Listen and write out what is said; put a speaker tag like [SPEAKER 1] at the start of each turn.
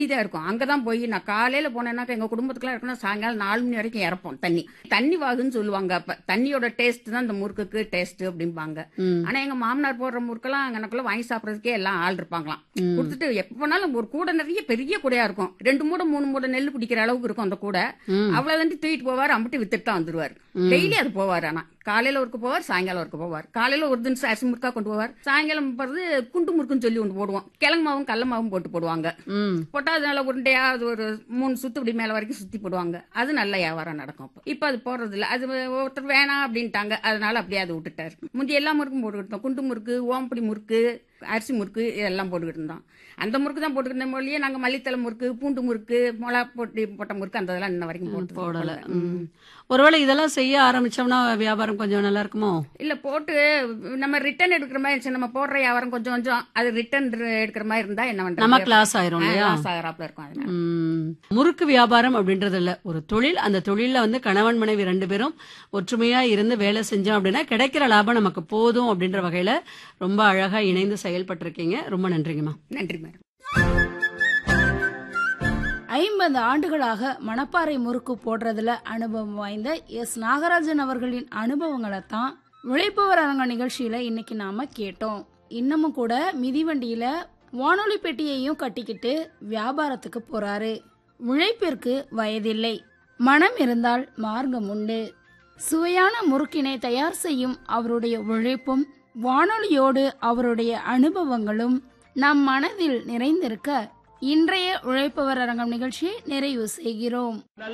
[SPEAKER 1] தான் இருக்கும் அங்கதான் போய் நான் காலையில போனேன்னாக்கா எங்க குடும்பத்துக்குலாம் இருக்கணும் சாயங்காலம் நாலு மணி வரைக்கும் இறப்போம் தண்ணி தண்ணி வாகுன்னு சொல்லுவாங்க அப்ப தண்ணியோட டேஸ்ட் தான் இந்த முறுக்குக்கு டேஸ்ட் அப்படிம்பாங்க
[SPEAKER 2] ம்.
[SPEAKER 1] ஆனா எங்க மாமனார் போடுற முறுக்கெல்லாம் அங்கனக்குள்ள வாங்கி சாப்பிடறதுக்கே எல்லாம் ஆள் இருப்பாங்களாம்
[SPEAKER 2] ம்.
[SPEAKER 1] கொடுத்துட்டு எப்ப போனாலும் ஒரு கூடை நிறைய பெரிய கூடையா இருக்கும் ரெண்டு மூடை மூணு மூடை நெல் பிடிக்கிற அளவுக்கு இருக்கும் அந்த கூடை
[SPEAKER 2] ம்.
[SPEAKER 1] அவ்வளவு தண்டி தூக்கிட்டு போவார் அம்பிட்டு வித்துட்டு தான் வந்துருவாரு டெய்லி அது போவார் ஆனா காலையில ஒருக்கு போவார் சாயங்காலம் ஒருக்கு போவார் காலையில ஒரு தினம் அரிசி முறுக்கா கொண்டு போவார் சாயங்காலம் போறது குண்டு முறுக்குன்னு சொல்லி ஒன்று போடுவோம் கிழங்கு மாவும் கடல மாவும் போட்டு போடுவாங்க
[SPEAKER 2] ம்.
[SPEAKER 1] போட்டா அது நல்லா உருண்டையா அது ஒரு மூணு சுத்து இப்படி மேல வரைக்கும் சுத்தி போடுவாங்க அது நல்ல வியாபாரம் நடக்கும் இப்போ இப்போ அது போடுறது இல்ல அது ஒருத்தர் வேணாம் அப்படின்ட்டாங்க அதனால அப்படியே அதை விட்டுட்டாரு முந்தி எல்லா முறுக்கும் போட்டுக்கிட்டு இருந்தோம் குண்டு முறுக்கு ஓம்படி முறுக்கு அரிசி முறுக்கு இதெல்லாம் போட்டுக்கிட்டு இருந்தோம் அந்த முறுக்கு தான் போட்டுக்கிட்டு இருந்த மொழியே நாங்க மல்லித்தலை முறுக்கு பூண்டு முறுக்கு மிளகா போட்டு போட்ட முறுக்கு அந்த இதெல்லாம் இன்ன வரைக்கும் போட்டு
[SPEAKER 2] போடல ம். ஒருவேளை இதெல்லாம் செய்ய ஆரம்பிச்சோம்னா வியாபாரம் கொஞ்சம் நல்லா இருக்குமோ
[SPEAKER 1] இல்ல போட்டு நம்ம ரிட்டர்ன் எடுக்கிற மாதிரி இருந்துச்சு நம்ம போடுற வியாபாரம் கொஞ்சம் கொஞ்சம் அது ரிட்டர்ன் எடுக்கிற மாதிரி இருந்தா என்ன பண்றது
[SPEAKER 2] நம்ம கிளாஸ் ஆயிரும் இல்லையா
[SPEAKER 1] ஆ, சாகராப்புல இருக்கும் அதனால
[SPEAKER 2] ம். முறுக்கு வியாபாரம் அப்படின்றது இல்ல ஒரு தொழில் அந்த தொழில்ல வந்து கணவன் மனைவி ரெண்டு பேரும் ஒற்றுமையா இருந்து வேலை செஞ்சோம் அப்படின்னா கிடைக்கிற லாபம் நமக்கு போதும் அப்படின்ற வகையில ரொம்ப அழகா இணைந்து செயல்பட்டிருக்கீங்க ரொம்ப நன்றிங்கம்மா
[SPEAKER 1] நன்றி மேடம்
[SPEAKER 3] ஐம்பது ஆண்டுகளாக மணப்பாறை முறுக்கு போடுறதுல அனுபவம் வாய்ந்த எஸ் நாகராஜன் அவர்களின் அனுபவங்களை தான் உழைப்பவர் அரங்க நிகழ்ச்சியில இன்னைக்கு நாம கேட்டோம் இன்னமும் கூட மிதிவண்டியில வானொலி பெட்டியையும் கட்டிக்கிட்டு வியாபாரத்துக்கு போறாரு உழைப்பிற்கு வயதில்லை மனம் இருந்தால் மார்க்கம் உண்டு சுவையான முறுக்கினை தயார் செய்யும் அவருடைய உழைப்பும் வானொலியோடு அவருடைய அனுபவங்களும் நம் மனதில் நிறைந்திருக்க இன்றைய உழைப்பவர் அரங்கம் நிகழ்ச்சியை நிறைவு செய்கிறோம்